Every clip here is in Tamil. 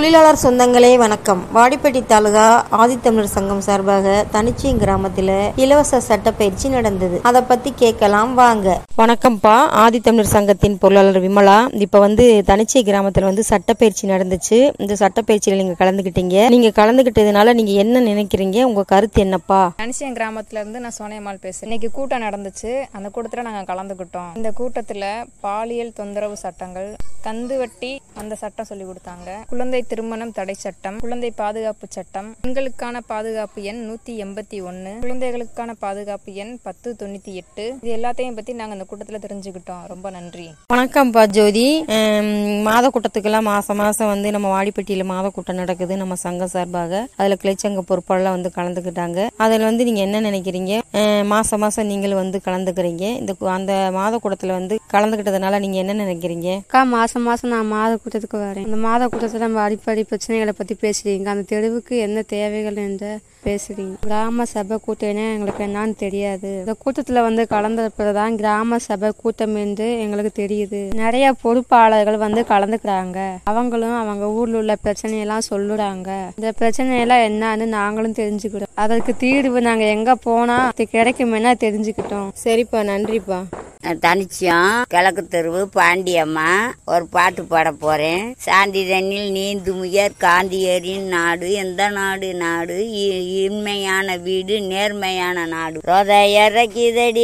தொழிலாளர் சொந்தங்களே வணக்கம் வாடிப்பட்டி தாலுகா ஆதித்தமிழர் சங்கம் சார்பாக தனிச்சியம் கிராமத்தில் இலவச சட்டப்பயிற்சி நடந்தது அதை பத்தி கேட்கலாம் வாங்க வணக்கம்ப்பா ஆதித்தமிழர் சங்கத்தின் பொருளாளர் விமலா இப்ப வந்து தனிச்சி கிராமத்தில் வந்து சட்டப்பயிற்சி நடந்துச்சு இந்த சட்டப்பயிற்சியில நீங்க கலந்துக்கிட்டீங்க நீங்க கலந்துக்கிட்டதுனால நீங்க என்ன நினைக்கிறீங்க உங்க கருத்து என்னப்பா தனிச்சியம் கிராமத்துல இருந்து நான் சோனியம்மாள் பேசுறேன் இன்னைக்கு கூட்டம் நடந்துச்சு அந்த கூட்டத்துல நாங்க கலந்துக்கிட்டோம் இந்த கூட்டத்துல பாலியல் தொந்தரவு சட்டங்கள் கந்து வட்டி அந்த சட்டம் சொல்லி கொடுத்தாங்க குழந்தை திருமணம் தடை சட்டம் குழந்தை பாதுகாப்பு சட்டம் பெண்களுக்கான பாதுகாப்பு எண் நூத்தி எண்பத்தி ஒன்னு குழந்தைகளுக்கான பாதுகாப்பு எண் பத்து தொண்ணூத்தி எட்டு இது எல்லாத்தையும் பத்தி நாங்க இந்த கூட்டத்துல தெரிஞ்சுக்கிட்டோம் ரொம்ப நன்றி வணக்கம்ப்பா ஜோதி ஹம், மாத கூட்டத்துக்கெல்லாம் மாசம் மாசம் வந்து நம்ம வாடிப்பட்டியில மாத கூட்டம் நடக்குது நம்ம சங்கம் சார்பாக அதுல கிளைச்சங்க பொறுப்பாளர்லாம் வந்து கலந்துக்கிட்டாங்க அதுல வந்து நீங்க என்ன நினைக்கிறீங்க ஹம், மாசம் மாசம் நீங்களும் வந்து கலந்துக்கிறீங்க இந்த கு- அந்த மாத கூட்டத்துல வந்து கலந்துக்கிட்டதுனால நீங்க என்ன நினைக்கிறீங்க அக்கா மாசம் மாசம் நான் மாத கூட்டத்துக்கு வரேன் அந்த மாத கூட்டத்தில் நம்ம அடிப்படை பிரச்சனைகளை பத்தி பேசுறீங்க அந்த தெருவுக்கு என்ன தேவைகள் என்று பேசுறீங்க கிராம சபை கூட்டம்னா எங்களுக்கு என்னன்னு தெரியாது இந்த கூட்டத்துல வந்து கலந்தப்பதான் கிராம சபை கூட்டம் என்று எங்களுக்கு தெரியுது நிறைய பொறுப்பாளர்கள் வந்து கலந்துக்கிறாங்க அவங்களும் அவங்க ஊர்ல உள்ள பிரச்சனையெல்லாம் சொல்லுறாங்க இந்த பிரச்சனையெல்லாம் என்னன்னு நாங்களும் தெரிஞ்சுக்கிட்டோம் அதற்கு தீர்வு நாங்க எங்க போனா அது கிடைக்குமென்னா தெரிஞ்சுக்கிட்டோம் சரிப்பா நன்றிப்பா தனிச்சியம் கிழக்கு தெருவு பாண்டியம்மா ஒரு பாட்டு பாட போறேன் சாந்தி தண்ணில் நீந்து முயற் காந்தியரின் நாடு எந்த நாடு நாடு இ- இன்மையான வீடு நேர்மையான நாடு ரோத இறக்கிதடி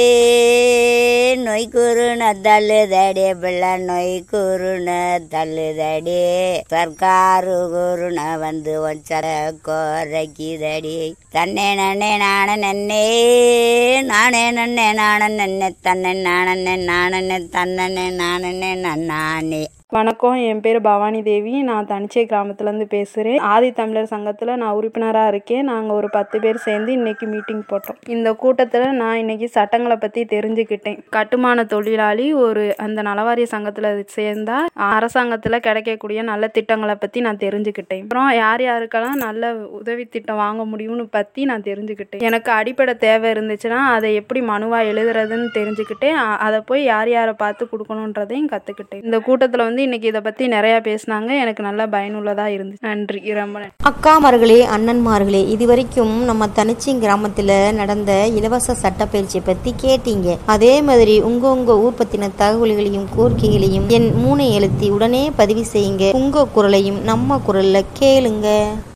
நொய் குருண தள்ளுதடி பிள்ளை நொய் குருண தள்ளுதடி சர்க்காரு குருண வந்து ஒச்சர கோரக்கிதடி தன்னே நன்னே நான நன்னே நானே நன்னே நான நன்னே தன்னை நானே நானே தன்னே நானே நன்னானே வணக்கம் என் பேர் பவானி தேவி நான் தனிச்சை கிராமத்துலேருந்து பேசுகிறேன் ஆதி தமிழர் சங்கத்தில் நான் உறுப்பினராக இருக்கேன் நாங்கள் ஒரு பத்து பேர் சேர்ந்து இன்னைக்கு மீட்டிங் போட்டோம் இந்த கூட்டத்தில் நான் இன்னைக்கு சட்டங்களை பற்றி தெரிஞ்சுக்கிட்டேன் கட்டுமான தொழிலாளி ஒரு அந்த நலவாரிய சங்கத்தில் சேர்ந்தா அரசாங்கத்தில் கிடைக்கக்கூடிய நல்ல திட்டங்களை பற்றி நான் தெரிஞ்சுக்கிட்டேன் அப்புறம் யார் யாருக்கெல்லாம் நல்ல உதவி திட்டம் வாங்க முடியும்னு பற்றி நான் தெரிஞ்சுக்கிட்டேன் எனக்கு அடிப்படை தேவை இருந்துச்சுன்னா அதை எப்படி மனுவாக எழுதுறதுன்னு தெரிஞ்சுக்கிட்டேன் அ- அதை போய் யார் யாரை பார்த்து கொடுக்கணுன்றதையும் கற்றுக்கிட்டேன் இந்த கூட்டத்தில் வந்து இன்னைக்கு இதை பற்றி நிறையா பேசினாங்க எனக்கு நல்லா பயனுள்ளதாக இருந்துச்சு நன்றி ரொம்ப நன்றி அக்காமார்களே அண்ணன்மார்களே இதுவரைக்கும் நம்ம தனிச்சிங் கிராமத்துல நடந்த இலவச சட்டப்பயிற்சியை பத்தி கேட்டீங்க அதே மாதிரி உங்க உங்க ஊர் பத்தின தகவல்களையும் கோரிக்கைகளையும் என் மூனை எழுத்தி உடனே பதிவு செய்யுங்க உங்க குரலையும் நம்ம குரல்ல கேளுங்க